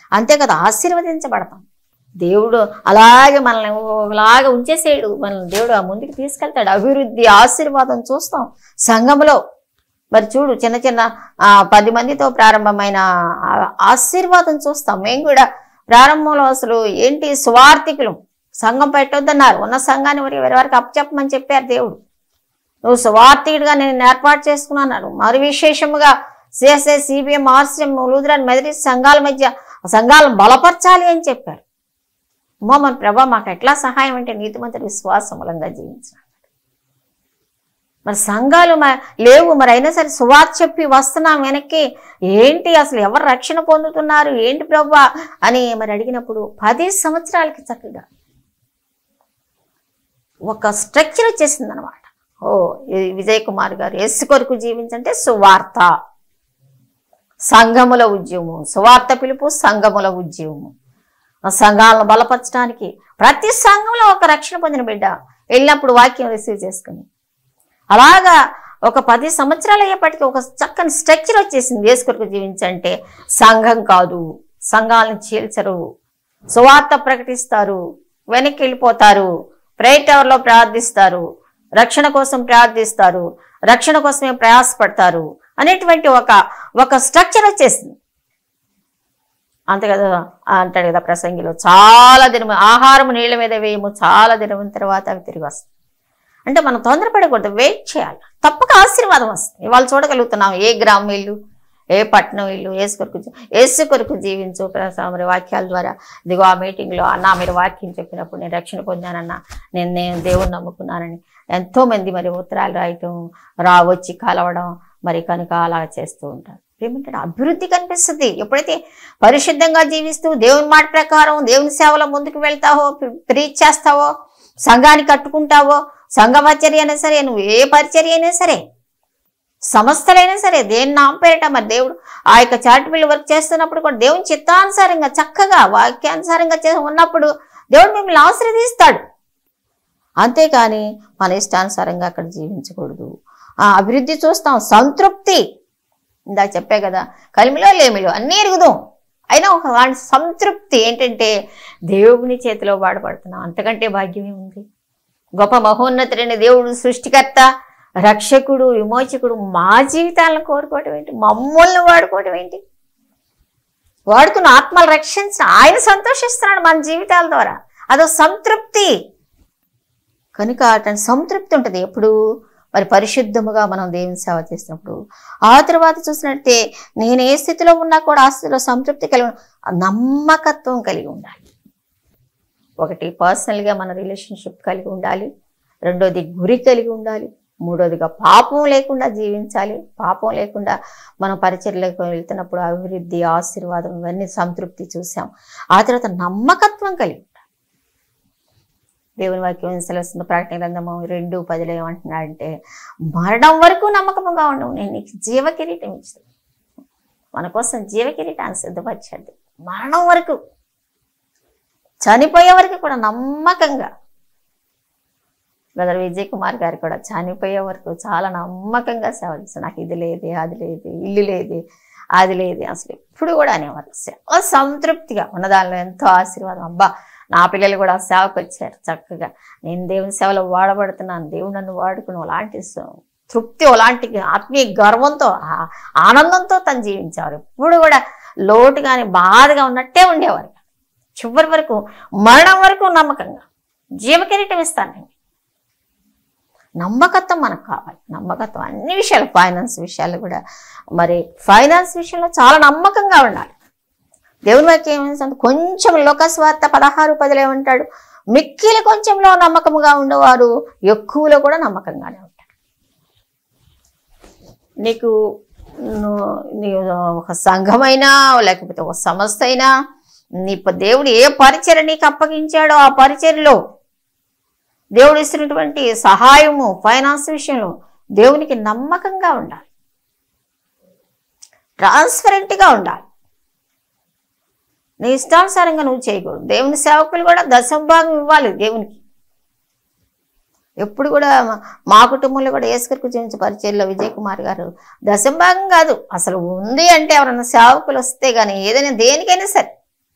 అంతే కదా ఆశీర్వదించబడతాం దేవుడు అలాగే మనల్ని అలాగే ఉంచేసేయడు మనల్ని దేవుడు ఆ ముందుకు తీసుకెళ్తాడు అభివృద్ధి ఆశీర్వాదం చూస్తాం సంఘంలో మరి చూడు చిన్న చిన్న ఆ, పది మందితో ప్రారంభమైన ఆ ఆశీర్వాదం చూస్తాం మేము కూడా ప్రారంభంలో అసలు ఏంటి స్వార్థికులు సంఘం పెట్టొద్దన్నారు ఉన్న సంఘాన్ని మరి వేరే వారికి అప్పచెప్పమని చెప్పారు దేవుడు నువ్వు స్వార్థికుడిగా నేను ఏర్పాటు చేసుకున్నాను మరి విశేషముగా సిఎస్ఐ సిబిఎం ఆర్సిఎం లూథరన్ మెదరి సంఘాల మధ్య సంఘాలను బలపరచాలి అని చెప్పారు అమ్మో మన ప్రభా మాకు ఎట్లా సహాయం అంటే నీతిమంతుడు విశ్వాసములంగా జీవించాలి మరి సంఘాలు మ- లేవు మరి అయినా సరే సువార్త చెప్పి వస్తున్నాం వెనక్కి ఏంటి అసలు ఎవరు రక్షణ పొందుతున్నారు ఏంటి ప్రభా అని మరి అడిగినప్పుడు పది సంవత్సరాలకి చక్కగా ఒక స్ట్రక్చర్ వచ్చేసింది అనమాట ఓ ఈ విజయ్ కుమార్ గారు ఎస్ కొరకు జీవించంటే సువార్త సంఘముల ఉద్యమం సువార్త పిలుపు సంఘముల ఉద్యమం ఆ సంఘాలను బలపరచడానికి ప్రతి సంఘంలో ఒక రక్షణ పొందిన బిడ్డ వెళ్ళినప్పుడు వాక్యం రిసీవ్ చేసుకుని అలాగా ఒక పది సంవత్సరాలు అయ్యేపటికి ఒక చక్కని స్ట్రక్చర్ వచ్చేసింది యేసు కొరకు జీవించంటే సంఘం కాదు సంఘాలను చీల్చరు సువార్త ప్రకటిస్తారు వెనక్కి వెళ్ళిపోతారు ప్రేయర్ టవర్లో ప్రార్థిస్తారు రక్షణ కోసం ప్రార్థిస్తారు రక్షణ కోసమే ప్రయాసపడతారు అనేటువంటి ఒక ఒక స్ట్రక్చర్ వచ్చేసింది అంతే కదా అంటాడు కదా ప్రసంగిలో చాలా దినం ఆహారం నీళ్ళ మీద వేయము చాలా దినం తర్వాత అవి తిరిగి వస్తాయి అంటే మనం తొందరపడకూడదు వెయిట్ చేయాలి తప్పక ఆశీర్వాదం వస్తుంది ఇవాళ చూడగలుగుతున్నాం ఏ గ్రామం ఇల్లు ఏ పట్టణం ఇల్లు ఏసు కొరకు జీ- ఏసు కొరకు జీవించు ప్రస- మరి వాక్యాల ద్వారా ఇదిగో ఆ మీటింగ్లో అన్న మీరు వాక్యం చెప్పినప్పుడు నేను రక్షణ పొందానన్న నేను నేను దేవుణ్ణి నమ్ముకున్నానని ఎంతో మంది మరి ఉత్తరాలు రాయటం రా వచ్చి కలవడం మరి కనుక అలా చేస్తూ ఉంటారు ఏమంటే అభివృద్ధి కనిపిస్తుంది ఎప్పుడైతే పరిశుద్ధంగా జీవిస్తూ దేవుని మాట ప్రకారం దేవుని సేవలో ముందుకు వెళ్తావో ప్రీచ్ చేస్తావో సంఘాన్ని కట్టుకుంటావో సంఘ పరిచర్య అయినా సరే నువ్వు ఏ పరిచర్య అయినా సరే సంస్థలైనా సరే దేని నామ పేరిట మరి దేవుడు ఆ యొక్క చారిటబుల్ వర్క్ చేస్తున్నప్పుడు కూడా దేవుని చిత్తానుసారంగా చక్కగా వాక్యానుసారంగా చే ఉన్నప్పుడు దేవుడు మిమ్మల్ని ఆశీర్వదిస్తాడు అంతేకాని మన ఇష్టానుసారంగా అక్కడ జీవించకూడదు ఆ అభివృద్ధి చూస్తాం సంతృప్తి ఇందాక చెప్పే కదా కలిమిలో లేమిలో అన్నీ ఎరుగుదాం అయినా ఒక వాడి సంతృప్తి ఏంటంటే దేవుని చేతిలో వాడబడుతున్నాం అంతకంటే భాగ్యమే ఉంది గొప్ప మహోన్నతుడైన దేవుడు సృష్టికర్త రక్షకుడు విమోచకుడు మా జీవితాలను కోరుకోవటం ఏంటి మమ్మల్ని వాడుకోవటం ఏంటి వాడుకున్న ఆత్మలు రక్షించ ఆయన సంతోషిస్తున్నాడు మన జీవితాల ద్వారా అదో సంతృప్తి కనుక అటువంటి సంతృప్తి ఉంటుంది ఎప్పుడు మరి పరిశుద్ధముగా మనం దేవుని సేవ చేసినప్పుడు ఆ తర్వాత చూసినట్టే నేను ఏ స్థితిలో ఉన్నా కూడా ఆ స్థితిలో సంతృప్తి కలిగి ఉన్న- ఆ నమ్మకత్వం కలిగి ఉండాలి ఒకటి పర్సనల్గా మన రిలేషన్షిప్ కలిగి ఉండాలి రెండోది గురి కలిగి ఉండాలి మూడోదిగా పాపం లేకుండా జీవించాలి పాపం లేకుండా మనం పరిచర్లకు వెళ్తున్నప్పుడు అభివృద్ధి ఆశీర్వాదం ఇవన్నీ సంతృప్తి చూసాం ఆ తర్వాత నమ్మకత్వం కలిగి ఉండాలి దేవుని వాక్యం ఏం సెలవుస్తుంది ప్రకటన గ్రంథము రెండు పదిలో ఏమంటున్నాడంటే మరణం వరకు నమ్మకముగా ఉండవు నేను నీకు జీవ కిరీటం ఇచ్చాను మన కోసం జీవ కిరీటాన్ని సిద్ధపరిచాడు మరణం వరకు చనిపోయే వరకు కూడా నమ్మకంగా బ్రదర్ విజయ్ కుమార్ గారు కూడా చనిపోయే వరకు చాలా నమ్మకంగా సేవ చేస్తారు నాకు ఇది లేదే అది లేదు ఇల్లు లేదే అది లేదే అసలు ఎప్పుడు కూడా అనేవారు సేవ సంతృప్తిగా ఉన్న దానిలో ఎంతో ఆశీర్వాదం అబ్బా నా పిల్లలు కూడా ఆ సేవకు వచ్చారు చక్కగా నేను దేవుని సేవలో వాడబడుతున్నాను దేవుడు నన్ను వాడుకుని అలాంటి స- తృప్తి అలాంటి ఆత్మీయ గర్వంతో ఆ- ఆనందంతో తను జీవించేవారు ఎప్పుడు కూడా లోటు కానీ బాధగా ఉన్నట్టే ఉండేవారు చివరి వరకు మరణం వరకు నమ్మకంగా జీవకిరీటం ఇస్తానండి నమ్మకత్వం మనకు కావాలి నమ్మకత్వం అన్ని విషయాలు ఫైనాన్స్ విషయాలు కూడా మరి ఫైనాన్స్ విషయంలో చాలా నమ్మకంగా ఉండాలి దేవుని వాక్యం ఏమంటుంది కొంచెం లోకస్వార్త పదహారు పదిలో ఏమంటాడు మిక్కిలి కొంచెంలో నమ్మకముగా ఉండేవారు ఎక్కువలో కూడా నమ్మకంగానే ఉంటారు నీకు ను- నీ ఒక సంఘమైనా లేకపోతే ఒక సంస్థ అయినా నీ ప- దేవుడు ఏ పరిచయ నీకు అప్పగించాడో ఆ పరిచయలో దేవుడు ఇస్తున్నటువంటి సహాయము ఫైనాన్స్ విషయంలో దేవునికి నమ్మకంగా ఉండాలి ట్రాన్స్పరెంట్గా ఉండాలి నీ ఇష్టానుసారంగా నువ్వు చేయకూడదు దేవుని సేవకులు కూడా దశంభాగం ఇవ్వాలి దేవునికి ఎప్పుడు కూడా మా- మా కుటుంబంలో కూడా ఏసుకరికి జీవించే పరిచయంలో విజయ్ కుమార్ గారు దశంభాగం కాదు అసలు ఉంది అంటే ఎవరైనా సేవకులు వస్తే కానీ ఏదైనా దేనికైనా సరే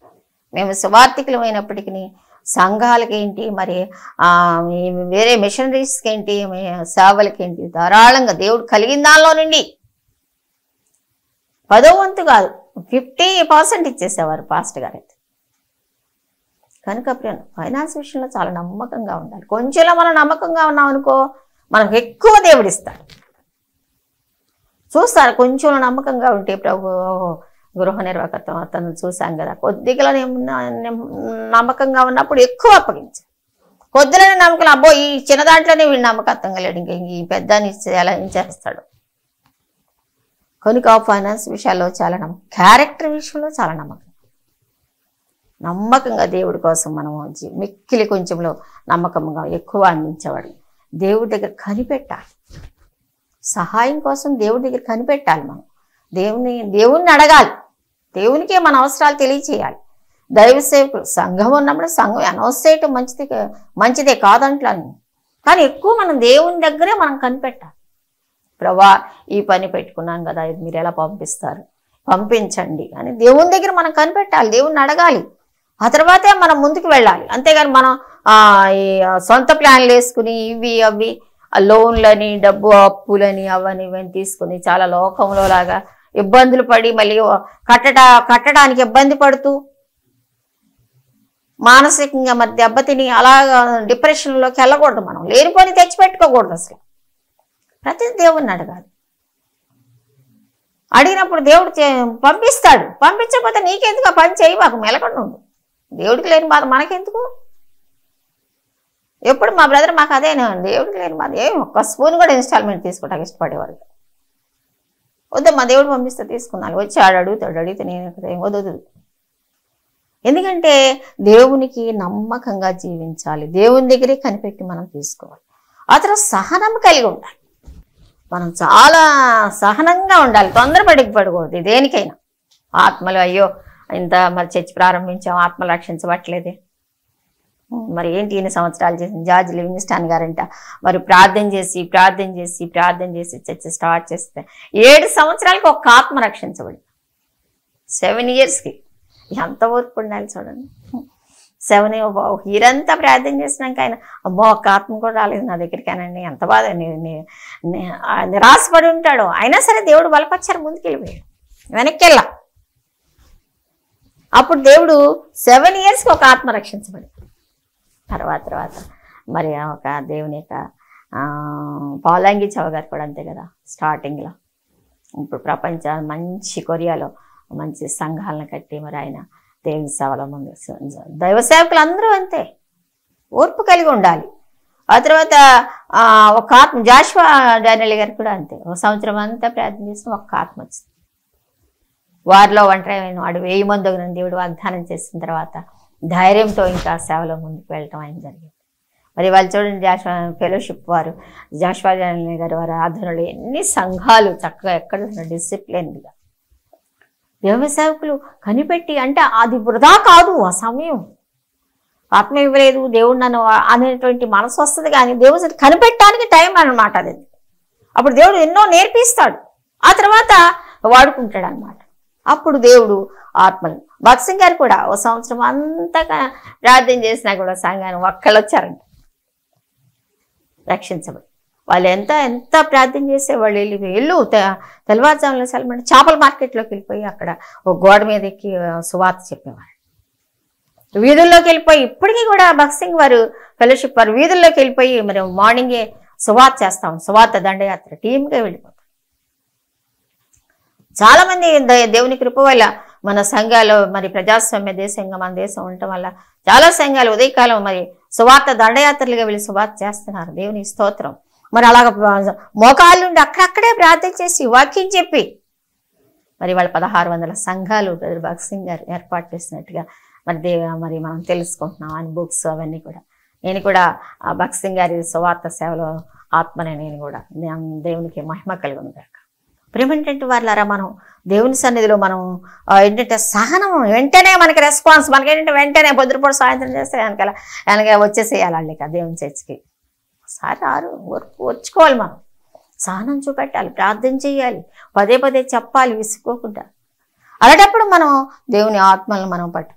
మేము సువార్థికులమైనప్పటికీ సంఘాలకి ఏంటి మరి ఆ, ఈ వేరే మిషనరీస్కి ఏంటి మీ సేవలకి ఏంటి ధారాళంగా దేవుడు కలిగిన దానిలో నుండి పదో వంతు కాదు ఫిఫ్టీ పర్సెంట్ ఇచ్చేసేవారు పాస్ట్ గారు అయితే కనుక ప్రియ ఫైనాన్స్ విషయంలో చాలా నమ్మకంగా ఉండాలి కొంచెంలో మనం నమ్మకంగా ఉన్నాం అనుకో మనకు ఎక్కువ దేవుడు ఇస్తాడు చూస్తారు కొంచెం నమ్మకంగా ఉంటే ప్రభు గృహ నిర్వాహకత్వం అతను చూసాం కదా కొద్దిగా నమ్మకంగా ఉన్నప్పుడు ఎక్కువ అప్పగించారు కొద్దిలోనే నమ్మకం అబ్బో ఈ చిన్న దాంట్లోనే వీళ్ళు నమ్మకత్వం కలిగాడు ఇంక ఈ పెద్ద ఎలా ఏం చేస్తాడు కనుక ఫైనాన్స్ విషయాల్లో చాలా నమ్మకం క్యారెక్టర్ విషయంలో చాలా నమ్మకం నమ్మకంగా దేవుడి కోసం మనం జీ- మిక్కిలి కొంచెంలో నమ్మకంగా ఎక్కువ అందించేవాడు దేవుడి దగ్గర కనిపెట్టాలి సహాయం కోసం దేవుడి దగ్గర కనిపెట్టాలి మనం దేవుని దేవుణ్ణి అడగాలి దేవునికే మన అవసరాలు తెలియచేయాలి దైవ సేవకులు సంఘం ఉన్నప్పుడు సంఘం అనౌన్స్ చేయటం మంచిది కా- మంచిదే కాదంట్లాను కానీ ఎక్కువ మనం దేవుని దగ్గరే మనం కనిపెట్టాలి ప్రభా ఈ పని పెట్టుకున్నాం కదా ఇది మీరు ఎలా పంపిస్తారు పంపించండి అని దేవుని దగ్గర మనం కనిపెట్టాలి దేవుణ్ణి అడగాలి ఆ తర్వాతే మనం ముందుకు వెళ్ళాలి అంతేగాని మనం ఆ, ఈ సొంత ప్లాన్లు వేసుకుని ఇవి అవి ఆ లోన్లని డబ్బు అప్పులని అవని ఇవని తీసుకుని చాలా లోకంలో లాగా ఇబ్బందులు పడి మళ్ళీ కట్టడ కట్టడానికి ఇబ్బంది పడుతూ మానసికంగా మరి దెబ్బతిని అలాగా డిప్రెషన్లోకి వెళ్ళకూడదు మనం లేనిపోని తెచ్చిపెట్టుకోకూడదు అసలు ప్రతి దేవుణ్ణి అడగాలి అడిగినప్పుడు దేవుడు చే- పంపిస్తాడు పంపించకపోతే నీకెందుకు ఆ పని చేయి మాకు మెలకుండా ఉండు దేవుడికి లేని బాధ మనకెందుకు ఎప్పుడు మా బ్రదర్ మాకు అదేనా దేవుడికి లేని బాధ ఏం ఒక్క స్పూన్ కూడా ఇన్స్టాల్మెంట్ తీసుకుంటానికి ఇష్టపడేవారు వద్దు మా దేవుడు పంపిస్తే తీసుకున్నాను వచ్చి ఆడు అడుగుతాడు అడిగితే నేను ఇక్కడ ఏం వద్దు ఎందుకంటే దేవునికి నమ్మకంగా జీవించాలి దేవుని దగ్గరే కనిపెట్టి మనం తీసుకోవాలి ఆ తర్వాత సహనం కలిగి ఉండాలి మనం చాలా సహనంగా ఉండాలి తొందరపడికి పడకూడదు దేనికైనా ఆత్మలు అయ్యో ఇంత మరి చర్చి ప్రారంభించాం ఆత్మ రక్షించబట్టలేదే మరి ఏంటి ఇన్ని సంవత్సరాలు చేసింది జార్జ్ లివింగ్స్టాన్ గారంట మరి ప్రార్థన చేసి ప్రార్థన చేసి ప్రార్థన చేసి చర్చ స్టార్ట్ చేస్తే ఏడు సంవత్సరాలకి ఒక ఆత్మ రక్షించబడి సెవెన్ ఇయర్స్కి ఎంత ఓర్పు ఉండాలి చూడండి సెవెన్ హీరంతా ప్రార్థన చేసినాక ఆయన అమ్మో ఒక ఆత్మ కూడా రాలేదు నా దగ్గరికి అనండి ఎంత బాధ ని- ని- ని- ఆ నిరాశపడి ఉంటాడు అయినా సరే దేవుడు బలపరిచారు ముందుకు వెళ్ళిపోయాడు వెనక్కి వెళ్ళా అప్పుడు దేవుడు సెవెన్ ఇయర్స్కి ఒక ఆత్మ రక్షించబడి తర్వాత తర్వాత మరి ఆ ఒక దేవుని యొక్క ఆ, పాలంగి చౌ గారు కూడా అంతే కదా స్టార్టింగ్లో ఇప్పుడు ప్రపంచ మంచి కొరియాలో మంచి సంఘాలను కట్టి మరి ఆయన దేవుని సేవలో ముందు దైవ సేవకులు అందరూ అంతే ఓర్పు కలిగి ఉండాలి ఆ తర్వాత ఆ, ఒక ఆత్మ జాషువా డానియల్ గారు కూడా అంతే ఒక సంవత్సరం అంతా ప్రార్థన చేసిన ఒక్క ఆత్మ వచ్చింది వారిలో ఒంటరి వాడు వెయ్యి మంది దేవుడు వాగ్దానం చేసిన తర్వాత ధైర్యంతో ఇంకా సేవలో ముందుకు వెళ్ళటం ఆయన జరిగింది మరి వాళ్ళు చూడండి జాషువా ఫెలోషిప్ వారు జాషువా డానియల్ గారు వారి ఆధ్వర్యంలో ఎన్ని సంఘాలు చక్కగా ఎక్కడ డిసిప్లిన్గా వ్యవసాయకులు కనిపెట్టి అంటే అది వృధా కాదు ఆ సమయం ఆత్మ ఇవ్వలేదు దేవుడు నన్ను అనేటువంటి మనసు వస్తుంది కానీ దేవుడు కనిపెట్టడానికి టైం అన్నమాట అది అప్పుడు దేవుడు ఎన్నో నేర్పిస్తాడు ఆ తర్వాత వాడుకుంటాడు అనమాట అప్పుడు దేవుడు ఆత్మలు భక్సింగ్ గారు కూడా ఓ సంవత్సరం అంతా క- ప్రార్థన చేసినా కూడా సంఘాన్ని ఒక్కళ్ళు వచ్చారంట రక్షించబడి వాళ్ళు ఎంత ఎంత ప్రార్థన చేస్తే వాళ్ళు వెళ్ళి వెళ్ళు తె- తెల్లవారుజామున సెలమంటే చేపల మార్కెట్లోకి వెళ్ళిపోయి అక్కడ ఒక గోడ మీద ఎక్కి ఆ, సువార్త చెప్పేవారు వీధుల్లోకి వెళ్ళిపోయి ఇప్పటికీ కూడా భక్సింగ్ వారు ఫెలోషిప్ వారు వీధుల్లోకి వెళ్ళిపోయి మరి మార్నింగే సువార్త చేస్తాం సువార్త దండయాత్ర టీమ్గా వెళ్ళిపోతాం చాలా మంది ద- దేవుని కృప వల్ల మన సంఘాలు మరి ప్రజాస్వామ్య దేశంగా మన దేశం ఉండటం వల్ల చాలా సంఘాలు ఉదయకాలం మరి సువార్త దండయాత్రలుగా వెళ్ళి సువార్త చేస్తున్నారు దేవుని స్తోత్రం మరి అలాగ మోకాళ్ళ నుండి అక్కడక్కడే ప్రార్థన చేసి వాక్యం చెప్పి మరి వాళ్ళ పదహారు వందల సంఘాలు బ్రదర్ భగత్ సింగ్ గారు ఏర్పాటు చేసినట్టుగా మరి దేవ మరి మనం తెలుసుకుంటున్నాం ఆయన బుక్స్ అవన్నీ కూడా నేను కూడా ఆ భగత్ సింగ్ గారి సువార్త సేవలో ఆత్మనే నేను కూడా నేను దేవునికి మహిమ కలుగును గాక ప్రేమేంటంటే వాళ్ళారా మనం దేవుని సన్నిధిలో మనం ఆ, ఏంటంటే సహనం వెంటనే మనకి రెస్పాన్స్ మనకి ఏంటంటే వెంటనే పొద్దుపూట సాయంత్రం చేస్తే వెనకాల వెనక వచ్చేసేయాలి వాళ్ళకి ఆ దేవుని చర్చికి సారి రారు ఓర్పు వచ్చుకోవాలి మనం సహనం చూపెట్టాలి ప్రార్థన చేయాలి పదే పదే చెప్పాలి విసుకోకుండా అలాంటప్పుడు మనం దేవుని ఆత్మలను మనం పట్టుకో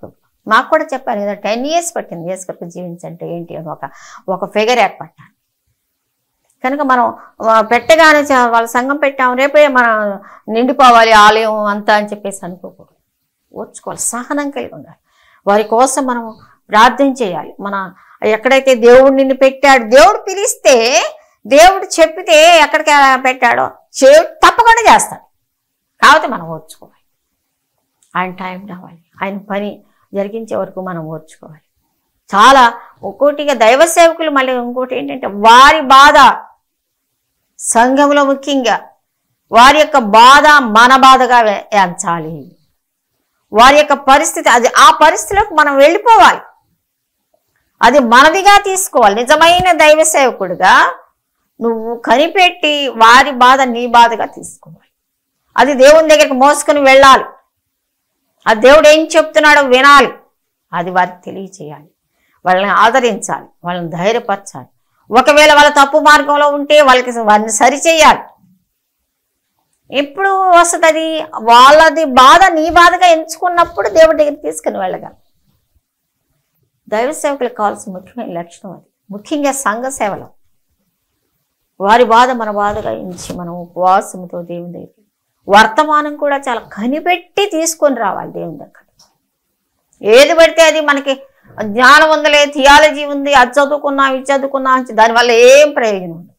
మాకు కూడా చెప్పాను కదా టెన్ ఇయర్స్ పట్టింది యేసు కొరకు జీవించంటే ఏంటి అని ఒక ఒక ఫిగర్ ఏర్పడ్డాను కనుక మనం ఆ, పెట్టగానే చ- వాళ్ళ సంఘం పెట్టాం రేపే మనం నిండిపోవాలి ఆలయం అంతా అని చెప్పేసి అనుకోకూడదు ఓర్చుకోవాలి సహనం కలిగి ఉండాలి వారి కోసం మనం ప్రార్థన చేయాలి మన ఎక్కడైతే దేవుడు నిన్ను పెట్టాడు దేవుడు పిలిస్తే దేవుడు చెప్పితే ఎక్కడికి పెట్టాడో చే తప్పకుండా చేస్తాడు కాబట్టి మనం ఓర్చుకోవాలి ఆయన టైం రావాలి ఆయన పని జరిగించే వరకు మనం ఓర్చుకోవాలి చాలా ఒక్కోటిగా దైవ సేవకులు మళ్ళీ ఇంకోటి ఏంటంటే వారి బాధ సంఘంలో ముఖ్యంగా వారి యొక్క బాధ మన బాధగా వే- ఎంచాలి వారి యొక్క పరిస్థితి అది ఆ పరిస్థితిలోకి మనం వెళ్ళిపోవాలి అది మనదిగా తీసుకోవాలి నిజమైన దైవ సేవకుడిగా నువ్వు కనిపెట్టి వారి బాధ నీ బాధగా తీసుకోవాలి అది దేవుని దగ్గరికి మోసుకొని వెళ్ళాలి ఆ దేవుడు ఏం చెప్తున్నాడో వినాలి అది వారికి తెలియచేయాలి వాళ్ళని ఆదరించాలి వాళ్ళని ధైర్యపరచాలి ఒకవేళ వాళ్ళ తప్పు మార్గంలో ఉంటే వాళ్ళకి వారిని సరిచేయాలి ఎప్పుడు వస్తుంది అది వాళ్ళది బాధ నీ బాధగా ఎంచుకున్నప్పుడు దేవుడి దగ్గరికి తీసుకుని వెళ్ళగా దైవ సేవకులకు కావాల్సిన ముఖ్యమైన లక్షణం అది ముఖ్యంగా సంఘ సేవలో వారి బాధ మన బాధగా ఎంచి మనం ఉపవాసంతో దేవుని దగ్గరికి వర్తమానం కూడా చాలా కనిపెట్టి తీసుకొని రావాలి దేవుని దగ్గర ఏది పడితే అది మనకి జ్ఞానం ఉందలే థియాలజీ ఉంది అది చదువుకున్నాం ఇది చదువుకున్నాం అని దానివల్ల ఏం ప్రయోజనం ఉండదు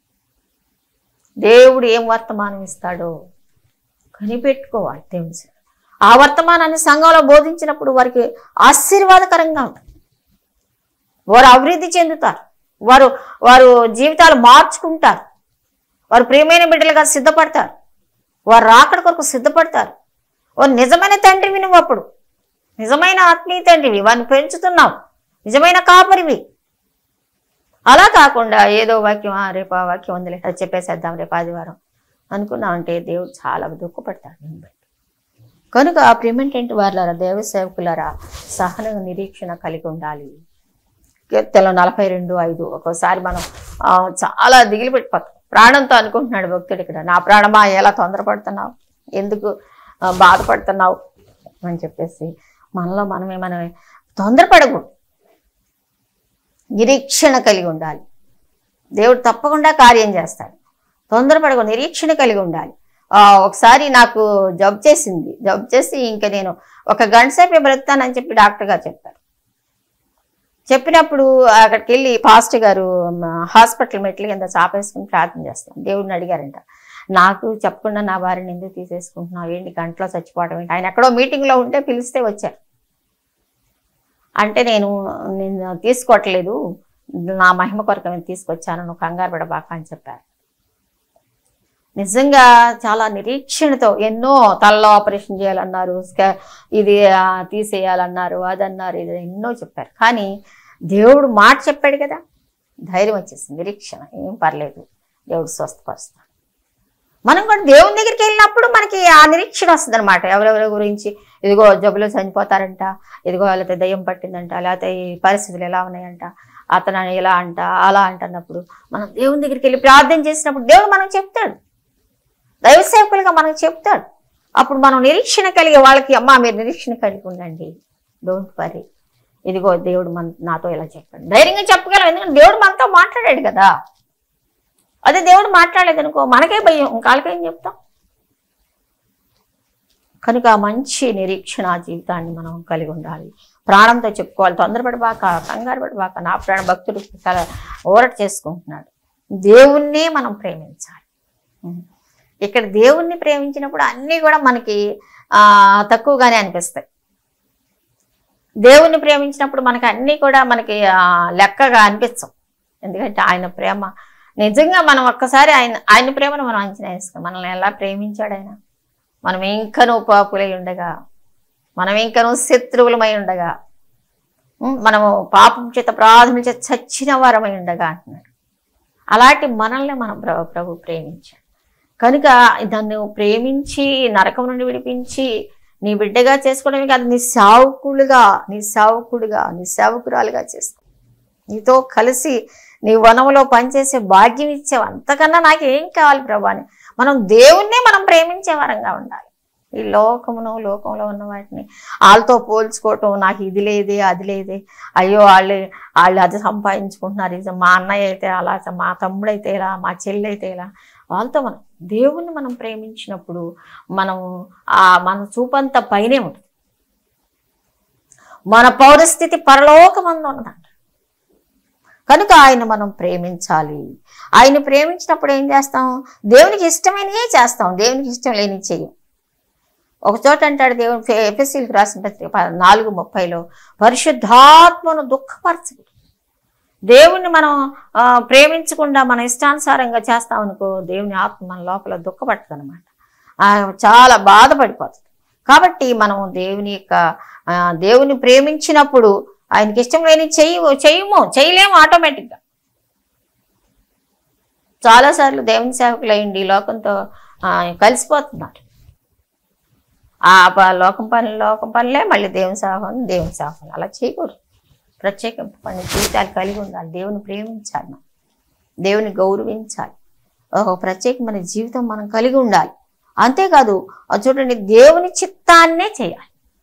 దేవుడు ఏం వర్తమానం ఇస్తాడో కనిపెట్టుకోవాలి దేవుని సేవ. ఆ వర్తమానాన్ని సంఘంలో బోధించినప్పుడు వారికి ఆశీర్వాదకరంగా ఉంటుంది వారు అభివృద్ధి చెందుతారు వారు వారు జీవితాలు మార్చుకుంటారు వారు ప్రియమైన బిడ్డలుగా సిద్ధపడతారు వారు రాకడ కొరకు సిద్ధపడతారు వారు నిజమైన తండ్రివి నువ్వు అప్పుడు నిజమైన ఆత్మీయ తండ్రివి వారిని పెంచుతున్నావు నిజమైన కాపరివి అలా కాకుండా ఏదో వాక్యం "ఆ, రేపు ఆ వాక్యం ఉందిలే అది చెప్పేసేద్దాం రేపు ఆదివారం అనుకున్నాం అంటే దేవుడు చాలా దుఃఖపడతాడు దీన్ని బట్టి కనుక ప్రిమెంటెంట్ వారులారా దేవ సేవకులారా సహన నిరీక్షణ కలిగి ఉండాలి కీర్తనలు నలభై రెండు ఐదు ఒక్కోసారి మనం ఆ, చాలా దిగిలి పెట్టిపోతాం ప్రాణంతో అనుకుంటున్నాడు భక్తుడు ఇక్కడ నా ప్రాణమా ఎలా తొందరపడుతున్నావు ఎందుకు ఆ, బాధపడుతున్నావు అని చెప్పేసి మనలో మనమే మనమే తొందరపడకూడదు నిరీక్షణ కలిగి ఉండాలి దేవుడు తప్పకుండా కార్యం చేస్తాడు తొందరపడకూడదు నిరీక్షణ కలిగి ఉండాలి ఆ, ఒకసారి నాకు జబ్ చేసింది జబ్ చేసి ఇంకా నేను ఒక గంట సేపు బ్రతానని చెప్పి డాక్టర్ గారు చెప్పారు చెప్పినప్పుడు అక్కడికి వెళ్ళి పాస్ట్ గారు మ, హాస్పిటల్ మెట్ల కింద చాపేసుకుని ప్రార్థన చేస్తాం దేవుడిని అడిగారంట నాకు చెప్పకుండా నా భార్యని ఎందుకు తీసేసుకుంటున్నావు ఏంటి గంటలో చచ్చిపోవడం ఏంటి ఆయన ఎక్కడో మీటింగ్లో ఉంటే పిలిస్తే వచ్చారు అంటే నేను నేను తీసుకోవట్లేదు నా మహిమ కొరకు నేను తీసుకొచ్చాను నువ్వు కంగారు పడబాక అని చెప్పారు నిజంగా చాలా నిరీక్షణతో ఎన్నో తలలో ఆపరేషన్ చేయాలన్నారు స్కా- ఇది ఆ, తీసేయాలన్నారు అదన్నారు ఇది ఎన్నో చెప్పారు కానీ దేవుడు మాట చెప్పాడు కదా ధైర్యం వచ్చేసింది నిరీక్షణ ఏం పర్లేదు దేవుడు స్వస్థపరుస్తాడు మనం కూడా దేవుని దగ్గరికి వెళ్ళినప్పుడు మనకి ఆ నిరీక్షణ వస్తుంది అనమాట ఎవరెవరి గురించి ఇదిగో జబ్బులో చనిపోతారంట ఇదిగో లేకపోతే దయ్యం పట్టిందంట లేకపోతే ఈ పరిస్థితులు ఎలా ఉన్నాయంట అతను ఇలా అంట అలా అంటున్నప్పుడు మనం దేవుని దగ్గరికి వెళ్ళి ప్రార్థన చేసినప్పుడు దేవుడు మనకు చెప్తాడు దైవ సేవకులుగా మనకు చెప్తాడు అప్పుడు మనం నిరీక్షణ కలిగే వాళ్ళకి అమ్మా మీరు నిరీక్షణ కలిగి ఉండండి డోంట్ వరీ ఇదిగో దేవుడు మన నాతో ఇలా చెప్పాడు ధైర్యంగా చెప్పగలం ఎందుకంటే దేవుడు మనతో మాట్లాడాడు కదా అదే దేవుడు మాట్లాడలేదు అనుకో మనకే భయం ఇంకాళ్ళకేం చెప్తాం కనుక మంచి నిరీక్షణ జీవితాన్ని మనం కలిగి ఉండాలి ప్రాణంతో చెప్పుకోవాలి తొందరపడబాక కంగారు పడబాక నా ప్రాణ భక్తుడు చాలా ఊరట చేసుకుంటున్నాడు దేవుణ్ణే మనం ప్రేమించాలి ఉం. ఇక్కడ దేవుణ్ణి ప్రేమించినప్పుడు అన్నీ కూడా మనకి ఆ తక్కువగానే అనిపిస్తాయి దేవుణ్ణి ప్రేమించినప్పుడు మనకి అన్నీ కూడా మనకి ఆ, లెక్కగా అనిపించవు ఎందుకంటే ఆయన ప్రేమ నిజంగా మనం ఒక్కసారి ఆయన ఆయన ప్రేమను మనం అంచనా వేసుకోం మనల్ని ఎలా ప్రేమించాడు ఆయన మనం ఇంకనూ పాపులై ఉండగా మనం ఇంకనూ శత్రువులమై ఉండగా ఉం, మనము పాపం చేత ప్రాధముల చేత చచ్చిన వారమై ఉండగా అంటున్నాడు అలాంటి మనల్ని మనం ప్రభు ప్రభు ప్రేమించాడు కనుక దాన్ని ప్రేమించి నరకం నుండి విడిపించి నీ బిడ్డగా చేసుకోవడమే కాదు నీ సేవకులుగా నీ సేవకుడుగా నీ సేవకురాలుగా చేసుకో నీతో కలిసి నీ వనంలో పనిచేసే భాగ్యం ఇచ్చావు అంతకన్నా నాకు ఏం కావాలి ప్రభు అని మనం దేవుణ్ణే మనం ప్రేమించే వరంగా ఉండాలి ఈ లోకమును లోకంలో ఉన్న వాటిని వాళ్ళతో పోల్చుకోవటం నాకు ఇది లేదే అది లేదే అయ్యో వాళ్ళు వాళ్ళు అది సంపాదించుకుంటున్నారు ఇది మా అన్నయ్య అయితే అలా మా తమ్ముడు అయితే ఇలా మా చెల్లి అయితే ఇలా వాళ్ళతో మనం దేవుణ్ణి మనం ప్రేమించినప్పుడు మనం ఆ మన చూపంతా పైనే ఉంటుంది మన పౌరస్థితి పరలోకమందు ఉన్నదంట కనుక ఆయన మనం ప్రేమించాలి ఆయన ప్రేమించినప్పుడు ఏం చేస్తాం దేవునికి ఇష్టమైనవే చేస్తాం దేవునికి ఇష్టం లేని చెయ్యం ఒక చోట అంటాడు దేవుని ఎఫ్ఎస్సీలకు రాసిన పత్రిక ప- నాలుగు ముప్పైలో పరిశుద్ధాత్మను దుఃఖపరచు దేవుణ్ణి మనం ఆ, ప్రేమించకుండా మన ఇష్టానుసారంగా చేస్తామనుకో దేవుని ఆత్మ మన లోపల దుఃఖపడుతుంది అనమాట చాలా బాధపడిపోతుంది కాబట్టి మనం దేవుని యొక్క ఆ, దేవుని ప్రేమించినప్పుడు ఆయనకి ఇష్టం లేని చెయ్యి చెయ్యము చేయలేము ఆటోమేటిక్గా చాలాసార్లు దేవుని సేవకులు అయ్యండి ఈ లోకంతో ఆ, కలిసిపోతున్నారు ఆ ప- లోకం పని లోకం పనులే మళ్ళీ దేవుని సేవకం దేవుని సేవకులు అలా చేయకూడదు ప్రత్యేకింపబడిన జీవితాలు కలిగి ఉండాలి దేవుని ప్రేమించాలి మనం దేవుని గౌరవించాలి ఒక ప్రత్యేకమైన జీవితం మనం కలిగి ఉండాలి అంతేకాదు అది చూడండి దేవుని చిత్తాన్నే చేయాలి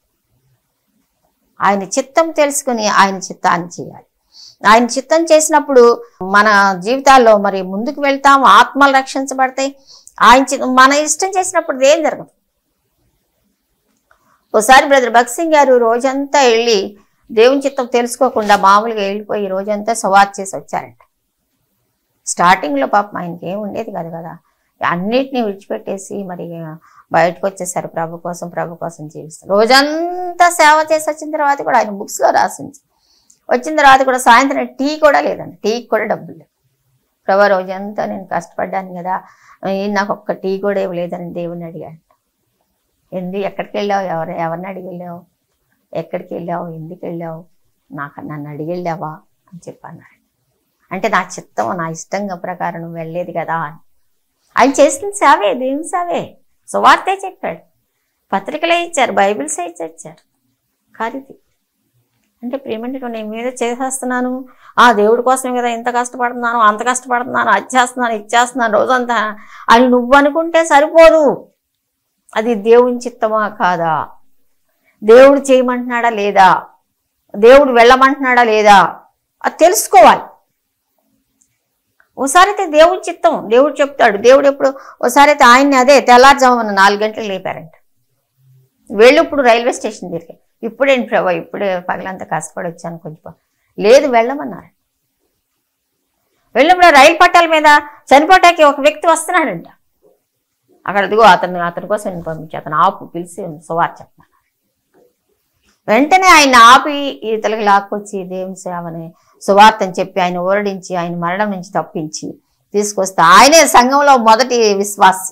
ఆయన చిత్తం తెలుసుకుని ఆయన చిత్తాన్ని చేయాలి ఆయన చిత్తం చేసినప్పుడు మన జీవితాల్లో మరి ముందుకు వెళ్తాం ఆత్మలు రక్షించబడతాయి ఆయన చి- మన ఇష్టం చేసినప్పుడు ఏం జరగదు ఒకసారి బ్రదర్ భగత్ సింగ్ గారు రోజంతా వెళ్ళి దేవుని చిత్తం తెలుసుకోకుండా మామూలుగా వెళ్ళిపోయి రోజంతా సవాత్ చేసి వచ్చారంట స్టార్టింగ్లో పాపం ఆయనకి ఏం ఉండేది కాదు కదా అన్నిటినీ విడిచిపెట్టేసి మరి బయటకు వచ్చేసారు ప్రభు కోసం ప్రభు కోసం జీవిస్తారు రోజంతా సేవ చేసి వచ్చిన తర్వాత కూడా ఆయన బుక్స్లో రాసింది వచ్చిన తర్వాత కూడా సాయంత్రం టీ కూడా లేదండి టీకి కూడా డబ్బులు లేవు ప్రభు రోజంతా నేను కష్టపడ్డాను కదా ఈయన నాకు ఒక్క టీ కూడా ఇవ్వలేదని దేవుని అడిగాడు ఎందు ఎక్కడికి వెళ్ళావు ఎవరు ఎవరిని అడిగి వెళ్ళావు ఎక్కడికి వెళ్ళావు ఎందుకు వెళ్ళావు నాకు నన్ను అడిగి వెళ్ళావా అని చెప్పి అన్నాడు అంటే నా చిత్తం నా ఇష్టంగా ప్రకారం నువ్వు వెళ్ళేది కదా అని ఆయన చేసిన సేవే దేవుని సేవే సువార్తే చెప్పాడు పత్రికలే ఇచ్చారు బైబిల్సే ఇచ్చారు కాదు అంటే ప్రేమంటే నేను మీద చేసేస్తున్నాను ఆ దేవుడి కోసమే కదా ఇంత కష్టపడుతున్నాను అంత కష్టపడుతున్నాను అది చేస్తున్నాను ఇది చేస్తున్నాను రోజంతా అని నువ్వు అనుకుంటే సరిపోదు అది దేవుని చిత్తమా కాదా దేవుడు చేయమంటున్నాడా లేదా దేవుడు వెళ్ళమంటున్నాడా లేదా అది తెలుసుకోవాలి ఓసారి అయితే దేవుడి చిత్తం దేవుడు చెప్తాడు దేవుడు ఎప్పుడు ఓసారి అయితే ఆయన్ని అదే తెల్లారుజామున నాలుగు గంటలకు లేపారంట వెళ్ళు ఇప్పుడు రైల్వే స్టేషన్ తిరిగి ఇప్పుడేంటి ప్రభా ఇప్పుడే పగలంతా కష్టపడి వచ్చాను కొంచెం లేదు వెళ్ళమన్నారు వెళ్ళినప్పుడు రైలు పట్టాల మీద చనిపోటానికి ఒక వ్యక్తి వస్తున్నాడంట అక్కడ అదిగో అతను అతని కోసం నేను పంపించి అతను ఆపు పిలిచి సువార్ చెప్పమన్నారు వెంటనే ఆయన ఆపి ఈతలకి లాక్కొచ్చి దేవుని సేవని సువార్తని చెప్పి ఆయన ఓరడించి ఆయన మరణం నుంచి తప్పించి తీసుకొస్తే ఆయనే సంఘంలో మొదటి విశ్వాసి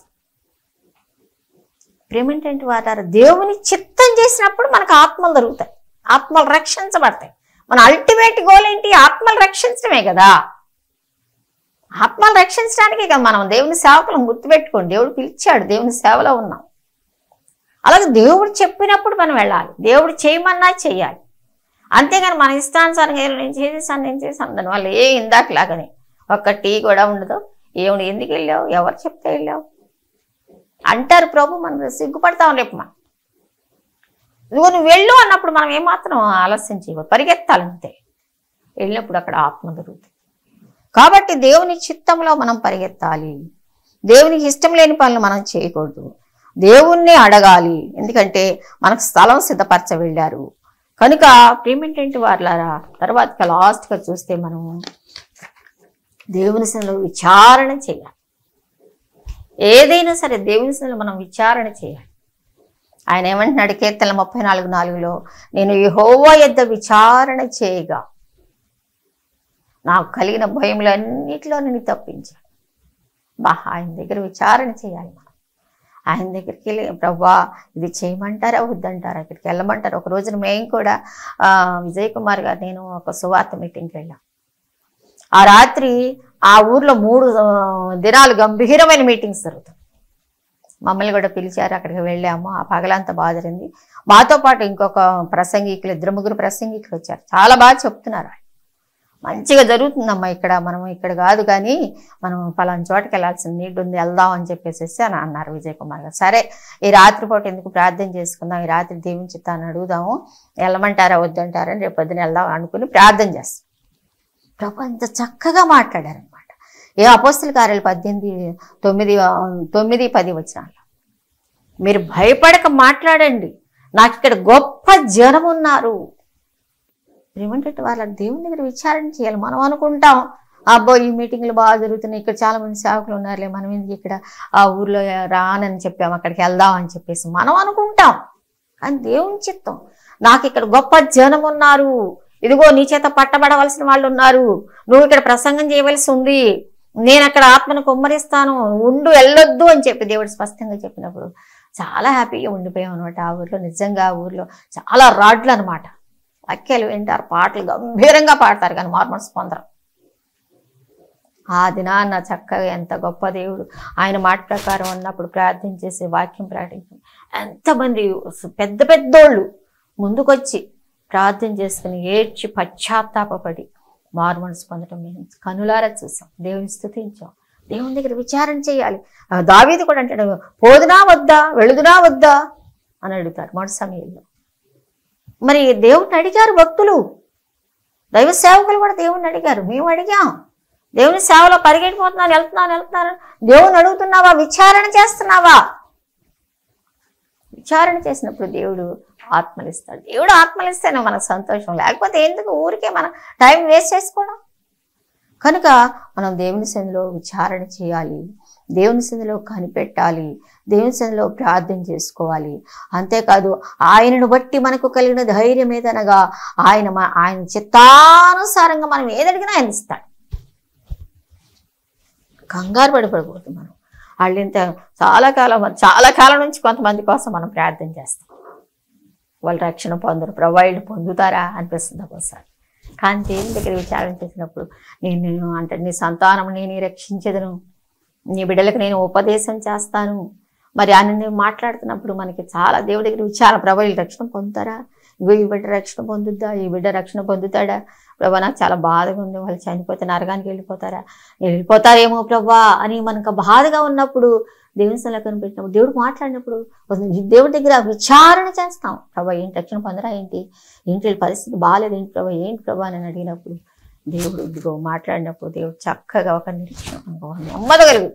ప్రేమేంటంటే వాటారు దేవుని చిత్తం చేసినప్పుడు మనకు ఆత్మలు దొరుకుతాయి ఆత్మలు రక్షించబడతాయి మన అల్టిమేట్ గోల్ ఏంటి ఆత్మలు రక్షించడమే కదా ఆత్మలు రక్షించడానికి కదా మనం దేవుని సేవకులను గుర్తుపెట్టుకోండి దేవుడు పిలిచాడు దేవుని సేవలో ఉన్నాం అలాగే దేవుడు చెప్పినప్పుడు మనం వెళ్ళాలి దేవుడు చేయమన్నా చెయ్యాలి అంతేగాని మన ఇష్టానుసారం "ఏ, నేను చేసేసాను నేను చేశాను దానివల్ల ఏ ఇందాకలాగని ఒక్క టీ కూడా ఉండదు ఏమిటి ఎందుకు వెళ్ళావు ఎవరు చెప్తే వెళ్ళావు అంటారు ప్రభు మనం సిగ్గుపడతాం రేపు మనం ఇదిగో నువ్వు వెళ్ళు అన్నప్పుడు మనం ఏమాత్రం ఆలస్యం చేయవు పరిగెత్తాలంతే వెళ్ళినప్పుడు అక్కడ ఆత్మ దొరుకుతుంది కాబట్టి దేవుని చిత్తంలో మనం పరిగెత్తాలి దేవునికి ఇష్టం లేని పనులు మనం చేయకూడదు దేవుణ్ణి అడగాలి ఎందుకంటే మనకు స్థలం సిద్ధపరచ వెళ్ళారు కనుక ప్రేమేంటంటే వాళ్ళారా తర్వాత లాస్ట్గా చూస్తే మనం దేవుని సన్నిధిలో విచారణ చేయాలి ఏదైనా సరే దేవుని సన్నిధిలో మనం విచారణ చేయాలి ఆయన ఏమంటున్నాడు కీర్తన ముప్పై నాలుగు నాలుగులో నేను యెహోవా యొద్ద విచారణ చేయగా నాకు కలిగిన భయములన్నిటిలో నేను తప్పించాను బా ఆయన దగ్గర విచారణ చేయాలి మనం ఆయన దగ్గరికి వెళ్ళి ప్రభా ఇది చేయమంటారా వద్దంటారా ఇక్కడికి వెళ్ళమంటారా ఒక రోజున మేము కూడా ఆ, విజయ్ కుమార్ గారు నేను ఒక సువార్త మీటింగ్కి వెళ్ళాం ఆ రాత్రి ఆ ఊర్లో మూడు ఆ, దినాలు గంభీరమైన మీటింగ్స్ జరుగుతాయి మమ్మల్ని కూడా పిలిచారు అక్కడికి వెళ్ళాము ఆ పగలంతా బాగా జరిగింది మాతో పాటు ఇంకొక ప్రసంగికులు ఇద్దరు ముగ్గురు ప్రసంగికులు వచ్చారు చాలా బాగా చెప్తున్నారు వాళ్ళు. మంచిగా జరుగుతుందమ్మా ఇక్కడ మనం ఇక్కడ కాదు కానీ మనం పలానా చోటకి వెళ్ళాల్సిన నీడ్ ఉంది వెళ్దాం అని చెప్పేసి అని అన్నారు విజయ్ కుమార్ గారు సరే ఈ రాత్రిపూట ఎందుకు ప్రార్థన చేసుకుందాం ఈ రాత్రి దేవుని చిత్తాన్ని అడుగుదాము వెళ్ళమంటారా వద్దంటారా అని రేపు పొద్దున వెళ్దాం అనుకుని ప్రార్థన చేస్తాం ప్రభు అంత చక్కగా మాట్లాడారనమాట ఏ అపోస్తుల కార్యాలు పద్దెనిమిది తొమ్మిది ఆ, తొమ్మిది పది వచ్చినాళ్ళు మీరు భయపడక మాట్లాడండి నాకు ఇక్కడ గొప్ప జనం ఉన్నారు ఏమంటే వాళ్ళ దేవుని దగ్గర విచారణ చేయాలి మనం అనుకుంటాం అబ్బో ఈ మీటింగ్లు బాగా జరుగుతున్నాయి ఇక్కడ చాలా మంది సేవకులు ఉన్నారులే మనం ఎందుకు ఇక్కడ ఆ ఊర్లో రానని చెప్పాము అక్కడికి వెళ్దాం అని చెప్పేసి మనం అనుకుంటాం కానీ దేవుని చిత్తం నాకు ఇక్కడ గొప్ప జనం ఉన్నారు ఇదిగో నీ చేత పట్టబడవలసిన వాళ్ళు ఉన్నారు నువ్వు ఇక్కడ ప్రసంగం చేయవలసి ఉంది నేను అక్కడ ఆత్మను కుమ్మరిస్తాను ఉండు వెళ్ళొద్దు అని చెప్పి దేవుడు స్పష్టంగా చెప్పినప్పుడు చాలా హ్యాపీగా ఉండిపోయాం అనమాట ఆ ఊర్లో నిజంగా ఆ ఊర్లో చాలా రాడ్లు అనమాట వాక్యాలు వింటారు పాటలు గంభీరంగా పాడతారు కానీ మార్మల్స్ పొందరు ఆ దినాన్న చక్కగా ఎంత గొప్ప దేవుడు ఆయన మాట ప్రకారం ఉన్నప్పుడు ప్రార్థన చేసి వాక్యం ప్రకటించి ఎంతమంది పెద్ద పెద్దోళ్ళు ముందుకొచ్చి ప్రార్థన చేసుకుని ఏడ్చి పశ్చాత్తాపపడి మార్మల్స్ పొందడం మేము కనులారా చూసాం దేవుని స్థుతించాం దేవుని దగ్గర విచారణ చేయాలి ఆ దావీదు కూడా అంటాడు పోదునా వద్దా వెళుదునా వద్దా అని అడుగుతాడు మొదటి సమయంలో మరి దేవుణ్ణి అడిగారు భక్తులు దైవ సేవకులు కూడా దేవుణ్ణి అడిగారు మేము అడిగాం దేవుని సేవలో పరిగెట్టిపోతున్నాను వెళ్తున్నాను వెళ్తున్నాను దేవుని అడుగుతున్నావా విచారణ చేస్తున్నావా విచారణ చేసినప్పుడు దేవుడు ఆత్మలు ఇస్తాడు దేవుడు ఆత్మలు ఇస్తేనే మనకు సంతోషం లేకపోతే ఎందుకు ఊరికే మనం టైం వేస్ట్ చేసుకోవడం కనుక మనం దేవుని సంధిలో విచారణ చేయాలి దేవుని సంధిలో కనిపెట్టాలి దేవుని సంధిలో ప్రార్థన చేసుకోవాలి అంతేకాదు ఆయనను బట్టి మనకు కలిగిన ధైర్యం ఏదనగా ఆయన మ- ఆయన చిత్తానుసారంగా మనం ఏదడిగినా ఆయన ఇస్తాడు కంగారు పడిపడకూడదు మనం వాళ్ళు ఇంత చాలా కాలం చాలా కాలం నుంచి కొంతమంది కోసం మనం ప్రార్థన చేస్తాం వాళ్ళు రక్షణ పొందరు ప్రొవైడ్ పొందుతారా అనిపిస్తుంది ఒక్కోసారి కానీ దేవుని దగ్గర విచారణ చేసినప్పుడు నేను నేను అంటే నీ సంతానం నేను రక్షించదను నీ బిడ్డలకు నేను ఉపదేశం చేస్తాను మరి ఆయన నేను మాట్లాడుతున్నప్పుడు మనకి చాలా దేవుడి దగ్గర విచారణ ప్రభా వీళ్ళు రక్షణ పొందుతారా ఇగో ఈ బిడ్డ రక్షణ పొందుద్దా ఈ బిడ్డ రక్షణ పొందుతాడా ప్రభా నాకు చాలా బాధగా ఉంది వాళ్ళు చనిపోతే నరగానికి వెళ్ళిపోతారా వెళ్ళిపోతారేమో ప్రభా అని మనకు బాధగా ఉన్నప్పుడు దేవుని సలహా కనిపెట్టినప్పుడు దేవుడు మాట్లాడినప్పుడు దేవుడి దగ్గర విచారణ చేస్తాం ప్రభా ఏంటి రక్షణ పొందరా ఏంటి ఏంటి వీళ్ళ పరిస్థితి బాగాలేదు ఏంటి ప్రభా ఏంటి ప్రభా అని అడిగినప్పుడు దేవుడు ఇదిగో మాట్లాడినప్పుడు దేవుడు చక్కగా ఒక నిరీక్షణ ఒక నెమ్మదగలుగు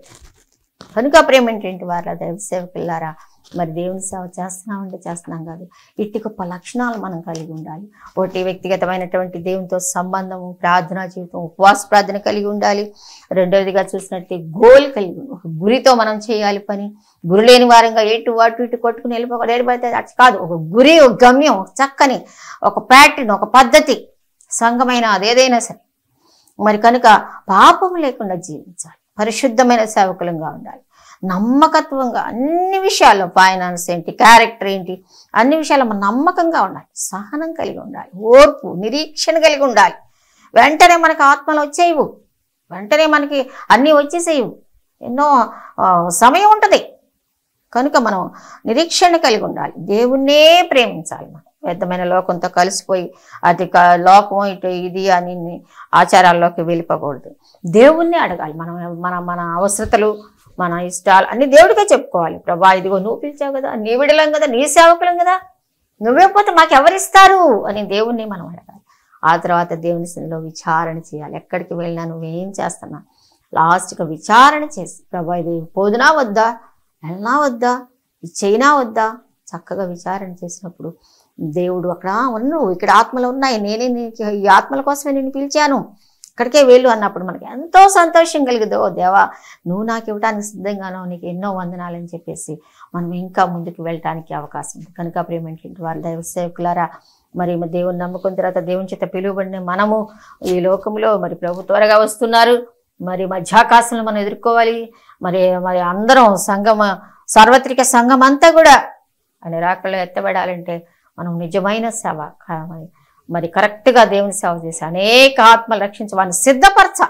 కనుక ప్రేమ ఏంటి వారు దైవ సేవకులారా మరి దేవుని సేవ చేస్తున్నామంటే చేస్తున్నాం కాదు ఇట్టి గొప్ప లక్షణాలు మనం కలిగి ఉండాలి ఒకటి వ్యక్తిగతమైనటువంటి దేవునితో సంబంధము ప్రార్థనా జీవితం ఉపవాస ప్రార్థన కలిగి ఉండాలి రెండవదిగా చూసినట్టు గోల్ కలిగి ఉండాలి. ఒక గురితో మనం చేయాలి పని గురి లేని వారంగా ఎటు అటు ఇటు కొట్టుకుని వెళ్ళిపోక ఏడిపోతే అటు కాదు ఒక గురి ఒక గమ్యం ఒక చక్కని ఒక ప్యాటర్న్ ఒక పద్ధతి సంఘమైన అదేదైనా సరే మరి కనుక పాపం లేకుండా జీవించాలి పరిశుద్ధమైన సేవకులంగా ఉండాలి నమ్మకత్వంగా అన్ని విషయాల్లో ఫైనాన్స్ ఏంటి క్యారెక్టర్ ఏంటి అన్ని విషయాల్లో మనం నమ్మకంగా ఉండాలి సహనం కలిగి ఉండాలి ఓర్పు నిరీక్షణ కలిగి ఉండాలి వెంటనే మనకు ఆత్మలు వచ్చేయవు వెంటనే మనకి అన్నీ వచ్చేసేయవు ఎన్నో ఆ, సమయం ఉంటుంది కనుక మనం నిరీక్షణ కలిగి ఉండాలి దేవుణ్ణే ప్రేమించాలి మనం వ్యర్థమైన లోకంతో కలిసిపోయి అది క- లోకం ఇటు ఇది అని ఆచారాల్లోకి వెళ్ళిపోకూడదు దేవుణ్ణి అడగాలి మనం మన మన అవసరతలు మన ఇష్టాలు అన్ని దేవుడికే చెప్పుకోవాలి ప్రభా ఇదిగో నువ్వు పిలిచావు కదా నీ విడలం కదా నీ సేవకులం కదా నువ్వే పోతే మాకు ఎవరిస్తారు అని దేవుణ్ణి మనం అడగాలి ఆ తర్వాత దేవుని సన్నిధిలో విచారణ చేయాలి ఎక్కడికి వెళ్ళినా నువ్వేం చేస్తున్నా లాస్ట్గా విచారణ చేసి ప్రభా ఇది పోదునా వద్దా వెళ్ళనా వద్దా ఇది చైనా వద్దా చక్కగా విచారణ చేసినప్పుడు దేవుడు అక్కడ ఉన్నావు ఇక్కడ ఆత్మలు ఉన్నాయి నేనే నీకు ఈ ఆత్మల కోసమే నేను పిలిచాను ఇక్కడికే వెళ్ళు అన్నప్పుడు మనకి ఎంతో సంతోషం కలిగదు ఓ దేవా నువ్వు నాకు ఇవ్వడానికి సిద్ధంగానో నీకు ఎన్నో వందనాలని చెప్పేసి మనం ఇంకా ముందుకు వెళ్ళటానికి అవకాశం ఉంది కనుక ప్రేమేంటి వారి దైవ సేవకులారా మరి మరి దేవుని నమ్ముకున్న తర్వాత దేవుని చేత పిలువబడిన మనము ఈ లోకంలో మరి ప్రభు త్వరగా వస్తున్నారు మరి మధ్యాకాశంలో మనం ఎదుర్కోవాలి మరి మరి అందరం సంఘం సార్వత్రిక సంఘం అంతా కూడా ఆయన రాకల్లో ఎత్తబడాలంటే మనం నిజమైన సేవ క- మరి- మరి కరెక్ట్గా దేవుని సేవ చేసి అనేక ఆత్మలు రక్షించి వారిని సిద్ధపరచ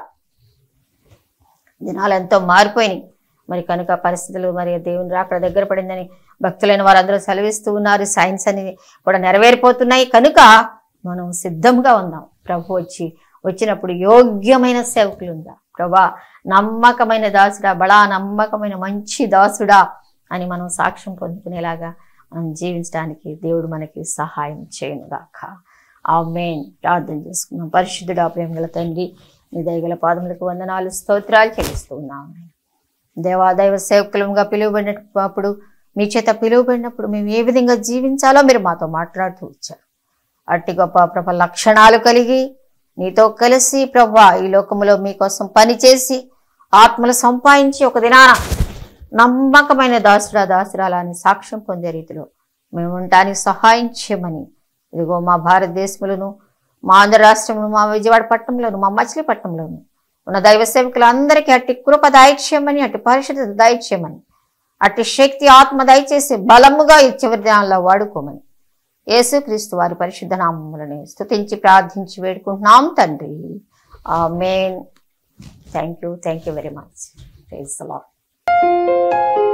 దినాలు ఎంతో మారిపోయినాయి మరి కనుక పరిస్థితులు మరి దేవుని రాకడ దగ్గర పడిందని భక్తులైన వారందరూ సెలవిస్తూ ఉన్నారు సైన్స్ అని కూడా నెరవేరిపోతున్నాయి కనుక మనం సిద్ధంగా ఉందాం ప్రభు వచ్చి వచ్చినప్పుడు యోగ్యమైన సేవకులుందా ప్రభా నమ్మకమైన దాసుడా బడా నమ్మకమైన మంచి దాసుడా అని మనం సాక్ష్యం పొందుకునేలాగా మనం జీవించడానికి దేవుడు మనకి సహాయం చేయనుగాక ఆ మెయిన్ ప్రార్థన చేసుకున్నాం పరిశుద్ధుడా ప్రేమగల తండ్రి నీ దయగల పాదములకు వందనాలు స్తోత్రాలు చెల్లిస్తూ ఉన్నాం దేవాదైవ సేవకులంగా పిలువబడినప్పుడు మీ చేత పిలువబడినప్పుడు మేము ఏ విధంగా జీవించాలో మీరు మాతో మాట్లాడుతూ వచ్చారు అట్టి గొప్ప ప్రభ లక్షణాలు కలిగి నీతో కలిసి ప్రభా ఈ లోకములో మీకోసం పనిచేసి ఆత్మలు సంపాదించి ఒక దినాన నమ్మకమైన దాసుడా దాసురాలా అని సాక్ష్యం పొందే రీతిలో మేము ఉండటానికి సహాయం చేయమని ఇదిగో మా భారతదేశంలోను మా ఆంధ్ర రాష్ట్రంలో మా విజయవాడ పట్టణంలోను మా మచిలీపట్నంలోను ఉన్న దైవ సేవకులందరికీ అట్టి కృప దయచేయమని అట్టి పరిశుద్ధత దయచేయమని అట్టి శక్తి ఆత్మ దయచేసి బలముగా ఈ చివరి దినాల్లో వాడుకోమని యేసుక్రీస్తు వారి పరిశుద్ధ నామములని స్తుతించి ప్రార్థించి వేడుకుంటున్నాం తండ్రి మెయిన్ thank you thank you very much praise the lord